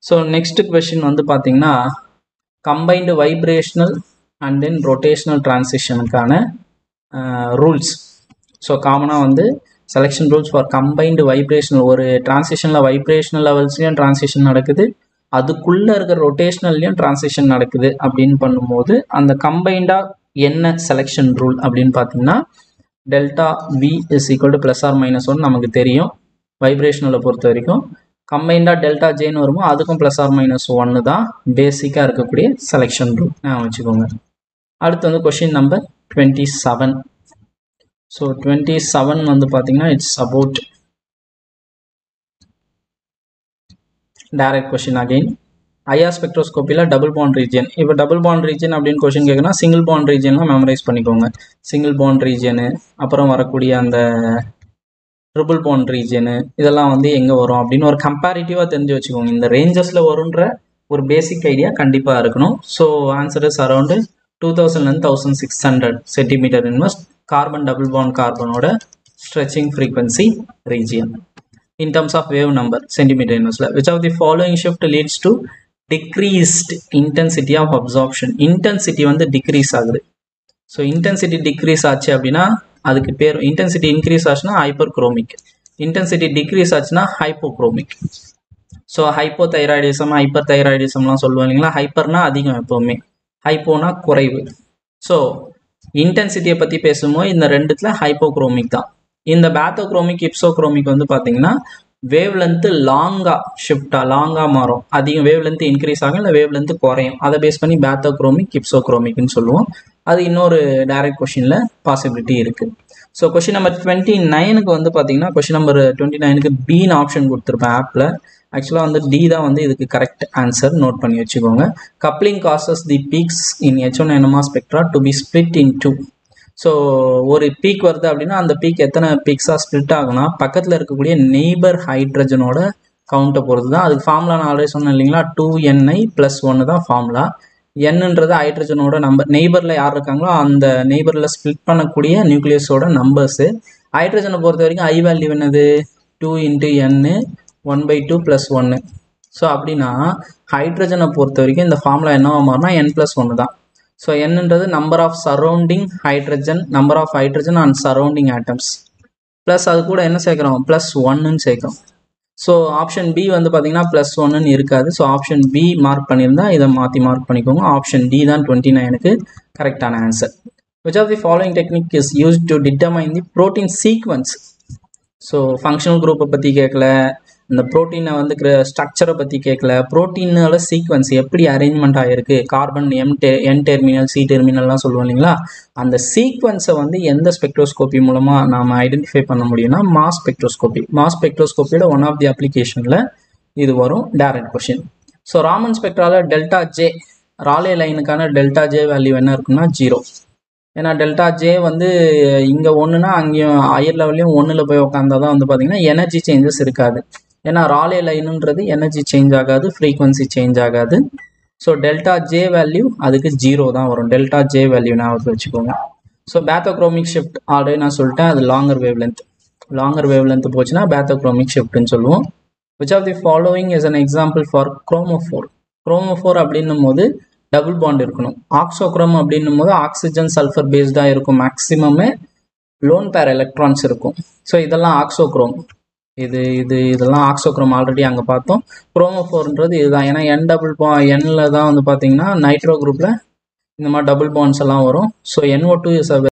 so next question வந்து பார்த்தீங்கன்னா combined vibrational and then rotational டிரான்சிஷனுக்கான ரூல்ஸ் ஸோ காமனாக வந்து selection rules for combined vibrational ஒரு டிரான்சிஷனில் வைப்ரேஷனல் லெவல்ஸ்லையும் டிரான்சிஷன் நடக்குது அதுக்குள்ளே இருக்கிற ரொட்டேஷனல்லையும் டிரான்சிஷன் நடக்குது அப்படின்னு பண்ணும்போது அந்த கம்பைண்டாக என்ன செலெக்ஷன் ரூல் அப்படின்னு பார்த்தீங்கன்னா delta v is equal to plus or minus one நமக்கு தெரியும் வைப்ரேஷனலை பொறுத்த வரைக்கும் கம்பைண்டாக டெல்டா ஜேன்னு வருமோ அதுக்கும் ப்ளஸ் ஆர் மைனஸ் ஒன்று தான் பேசிக்காக இருக்கக்கூடிய செலெக்ஷன் ரூல் நான் வச்சுக்கோங்க அடுத்து வந்து question number twenty seven so twenty seven வந்து பார்த்தீங்கன்னா it's about direct question again IR ஸ்பெக்ட்ரோஸ்கோப்பியில் டபுள் பாண்ட் ரீஜன் இப்போ டபுள் பாண்ட் ரீஜன் அப்படின்னு கொஷின் கேட்குன்னா சிங்கிள் பாண்ட் ரீஜன்லாம் மெமரைஸ் பண்ணிக்கோங்க சிங்கிள் பாண்ட் ரீஜனு அப்புறம் வரக்கூடிய அந்த ட்ரிபிள் பாண்ட் ரீஜனு இதெல்லாம் வந்து எங்கே வரும் அப்படின்னு ஒரு கம்பேரிட்டிவாக தெரிஞ்சு வச்சுக்கோங்க இந்த ரேஞ்சஸில் வரும்ன்ற ஒரு பேசிக் ஐடியா கண்டிப்பாக இருக்கணும் so answer is around two தௌசண்ட்லேருந்து தௌசண்ட் சிக்ஸ் ஹண்ட்ரட் சென்டிமீட்டர் இன்வெஸ்ட் கார்பன் டபுள் பாண்ட் கார்பனோட stretching frequency region in terms of wave number centimeter inverse which of the following shift leads to decreased intensity of absorption intensity வந்து decrease ஆகுது so intensity decrease ஆச்சு அப்படின்னா அதுக்கு பேர் intensity increase ஆச்சுன்னா hyperchromic intensity decrease ஆச்சுன்னா hypochromic so hypothyroidism ஹைப்பர் தைராய்டிசம்லாம் சொல்லுவோம் இல்லைங்களா ஹைப்பர்னா அதிகம் எப்போவுமே ஹைப்போனா குறைவு ஸோ இன்டென்சிட்டியை பற்றி பேசும்போது இந்த ரெண்டுத்தில் ஹைப்போக்ரோமிக் தான் இந்த பேத்தோக்ரோமிக் இப்சோக்ரோமிக் வந்து பார்த்தீங்கன்னா வேவ் லென்த்து லாங்காக ஷிஃப்டாக லாங்காக மாறும் அதிகம் வேவ் லென்த்து இன்க்ரீஸ் ஆகும் இல்லை வேவ் லென்த்து குறையும் அதை பேஸ் பண்ணி பேத்தோக்ரோமிக் இப்சோக்ரோமிக்னு சொல்லுவோம் அது இன்னொரு டைரக்ட் கொஷினில் பாசிபிலிட்டி இருக்குது ஸோ கொஷின் நம்பர் டுவெண்ட்டி நைனுக்கு வந்து பார்த்தீங்கன்னா கொஷின் நம்பர் டுவெண்ட்டி நைனுக்கு பீன் ஆப்ஷன் கொடுத்துருப்பேன் ஆப்பில் ஆக்சுவலாக வந்து டி தான் வந்து இதுக்கு கரெக்ட் ஆன்சர் நோட் பண்ணி வச்சுக்கோங்க coupling causes the peaks in H one NMR spectra to be split in two so ஒரு பீக் வருது அப்படின்னா அந்த பீக் எத்தனை பீக்ஸாக ஸ்ப்ளிட் ஆகுனா பக்கத்தில் இருக்கக்கூடிய நெய்பர் ஹைட்ரஜனோட கவுண்ட்டை பொறுத்து தான் அதுக்கு ஃபார்முலா நான் ஆல்ரெடி சொன்னேன் இல்லைங்களா டூ என்ஐ ப்ளஸ் ஒன்று தான் ஃபார்முலா என்னன்றது ஹைட்ரஜனோட நம்பர் நெய்பரில் யார் இருக்காங்களோ அந்த நெய்பரில் ஸ்ப்ளிட் பண்ணக்கூடிய நியூக்ளியஸோட நம்பர்ஸு ஹைட்ரஜனை பொறுத்த வரைக்கும் ஐ வேல்யூ என்னது two into n one by two plus ஒன்று ஸோ அப்படின்னா ஹைட்ரஜனை பொறுத்த வரைக்கும் இந்த ஃபார்முலா என்னவா மாறினா என் ப்ளஸ் ஒன்று தான் ஸோ என்னன்றது number of surrounding hydrogen number of hydrogen and surrounding atoms plus அது கூட என்ன சேர்க்குறோம் ப்ளஸ் ஒன்னுன்னு சேர்க்குறோம் ஸோ ஆப்ஷன் பி வந்து பார்த்தீங்கன்னா ப்ளஸ் ஒன்னுன்னு இருக்காது ஸோ ஆப்ஷன் பி மார்க் பண்ணியிருந்தா இதை மாற்றி மார்க் பண்ணிக்கோங்க ஆப்ஷன் டி தான் டுவெண்ட்டி நைனுக்கு கரெக்டான answer which of the following technique is use to determine the protein sequence so functional குரூப்பை பற்றி கேட்கல இந்த ப்ரோட்டீனை வந்து ஸ்ட்ரக்சரை பற்றி கேட்கல ப்ரோட்டீனோட சீக்வன்ஸ் எப்படி அரேஞ்ச்மெண்ட் ஆகிருக்கு கார்பன் எம் டெ என் டெர்மினல் சி டெர்மினல்லாம் சொல்லுவோம் இல்லைங்களா அந்த சீக்வன்ஸை வந்து எந்த ஸ்பெக்ட்ரோஸ்கோப்பி மூலமாக நாம் ஐடென்டிஃபை பண்ண முடியும்னா மாஸ் ஸ்பெக்ட்ரோஸ்கோப்பி மாஸ் ஸ்பெக்ட்ரோஸ்கோப்பியோட ஒன் ஆஃப் தி அப்ளிகேஷனில் இது வரும் டேரக்ட் கொஷின் ஸோ ராமன் ஸ்பெக்ட்ரால டெல்டா ஜே ராலே லைனுக்கான டெல்டா ஜே வேல்யூ என்ன இருக்குன்னா ஜீரோ ஏன்னா டெல்டா ஜே வந்து இங்கே ஒன்றுனா அங்கேயும் ஹையர் லெவல்லையும் ஒன்றில் போய் உட்காந்தா தான் வந்து பார்த்தீங்கன்னா எனர்ஜி சேஞ்சஸ் இருக்காது ஏன்னா ராலே லைனுன்றது எனர்ஜி சேஞ்ச் ஆகாது ஃப்ரீக்வன்சி சேஞ்ச் ஆகாது ஸோ டெல்டா ஜே வேல்யூ அதுக்கு ஜீரோ தான் வரும் டெல்டா ஜே வேல்யூ ஞாபகத்தில் வச்சுக்கோங்க ஸோ பேத்தோக்ரோமிக் ஷிஃப்ட் ஆல்ரெடி நான் சொல்லிட்டேன் அது longer wavelength longer wavelength போச்சுன்னா பேத்தோக்ரோமிக் ஷிஃப்ட்னு சொல்லுவோம் which of the following is an example for chromophore chromophore அப்படின்னும் போது டபுள் பாண்ட் இருக்கணும் ஆக்சோக்ரோம் அப்படின்னும் போது ஆக்சிஜன் சல்ஃபர் பேஸ்டாக இருக்கும் மேக்ஸிமமே லோன் பேர் எலக்ட்ரான்ஸ் இருக்கும் ஸோ இதெல்லாம் ஆக்சோக்ரோம் இது இது இதெல்லாம் ஆக்சோக்ரோம் ஆல்ரெடி அங்கே பார்த்தோம் குரோமோஃபோர்ன்றது இதுதான் ஏன்னா என் டபுள் பா எண்ணில் தான் வந்து பார்த்தீங்கன்னா நைட்ரோ குரூப்பில் இந்த மாதிரி டபுள் பாண்ட்ஸ் எல்லாம் வரும் so NO two is a